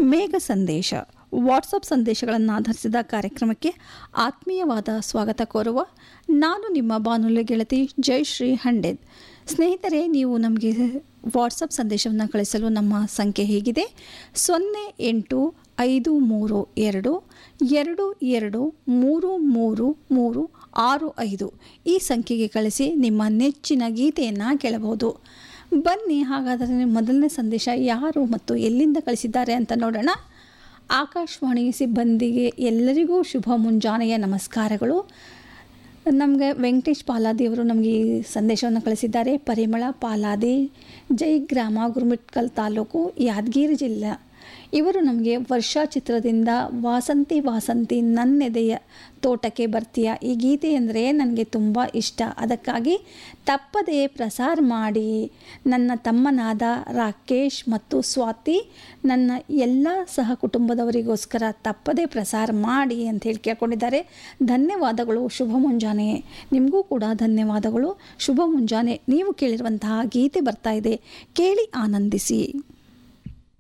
ಮೇಘ ಸಂದೇಶ ವಾಟ್ಸಪ್ ಸಂದೇಶಗಳನ್ನು ಆಧರಿಸಿದ ಕಾರ್ಯಕ್ರಮಕ್ಕೆ ಆತ್ಮೀಯವಾದ ಸ್ವಾಗತ ಕೋರುವ ನಾನು ನಿಮ್ಮ ಬಾನುಲಿ ಗೆಳತಿ ಜಯಶ್ರೀ ಹಂಡೆದ್ ಸ್ನೇಹಿತರೆ ನೀವು ನಮಗೆ ವಾಟ್ಸಪ್ ಸಂದೇಶವನ್ನು ಕಳಿಸಲು ನಮ್ಮ ಸಂಖ್ಯೆ ಹೀಗಿದೆ ಸೊನ್ನೆ ಎಂಟು ಐದು ಮೂರು ಎರಡು ಎರಡು ಎರಡು ಮೂರು ಮೂರು ಮೂರು ಆರು ಐದು ಈ ಸಂಖ್ಯೆಗೆ ಕಳಿಸಿ ನಿಮ್ಮ ನೆಚ್ಚಿನ ಗೀತೆಯನ್ನು ಕೇಳಬಹುದು ಬನ್ನಿ ಹಾಗಾದರೆ ಮೊದಲನೇ ಸಂದೇಶ ಯಾರು ಮತ್ತು ಎಲ್ಲಿಂದ ಕಳಿಸಿದ್ದಾರೆ ಅಂತ ನೋಡೋಣ ಆಕಾಶವಾಣಿ ಸಿಬ್ಬಂದಿಗೆ ಎಲ್ಲರಿಗೂ ಶುಭ ಮುಂಜಾನೆಯ ನಮಸ್ಕಾರಗಳು ನಮಗೆ ವೆಂಕಟೇಶ್ ಪಾಲಾದಿ ಅವರು ನಮಗೆ ಈ ಸಂದೇಶವನ್ನು ಕಳಿಸಿದ್ದಾರೆ ಪರಿಮಳ ಪಾಲಾದಿ ಜೈ ಗ್ರಾಮ ಗುರುಮಿಟ್ಕಲ್ ತಾಲೂಕು ಯಾದಗಿರಿ ಜಿಲ್ಲೆ ಇವರು ನಮಗೆ ವರ್ಷಾ ಚಿತ್ರದಿಂದ ವಾಸಂತಿ ವಾಸಂತಿ ನನ್ನೆದೆಯ ತೋಟಕ್ಕೆ ಬರ್ತೀಯ ಈ ಗೀತೆ ಅಂದರೆ ನನಗೆ ತುಂಬ ಇಷ್ಟ ಅದಕ್ಕಾಗಿ ತಪ್ಪದೇ ಪ್ರಸಾರ ಮಾಡಿ ನನ್ನ ತಮ್ಮನಾದ ರಾಕೇಶ್ ಮತ್ತು ಸ್ವಾತಿ ನನ್ನ ಎಲ್ಲ ಸಹ ಕುಟುಂಬದವರಿಗೋಸ್ಕರ ತಪ್ಪದೇ ಪ್ರಸಾರ ಮಾಡಿ ಅಂತ ಹೇಳಿ ಕೇಳ್ಕೊಂಡಿದ್ದಾರೆ ಧನ್ಯವಾದಗಳು ಶುಭ ಮುಂಜಾನೆ ನಿಮಗೂ ಕೂಡ ಧನ್ಯವಾದಗಳು ಶುಭ ಮುಂಜಾನೆ ನೀವು ಕೇಳಿರುವಂತಹ ಗೀತೆ ಬರ್ತಾ ಇದೆ ಕೇಳಿ ಆನಂದಿಸಿ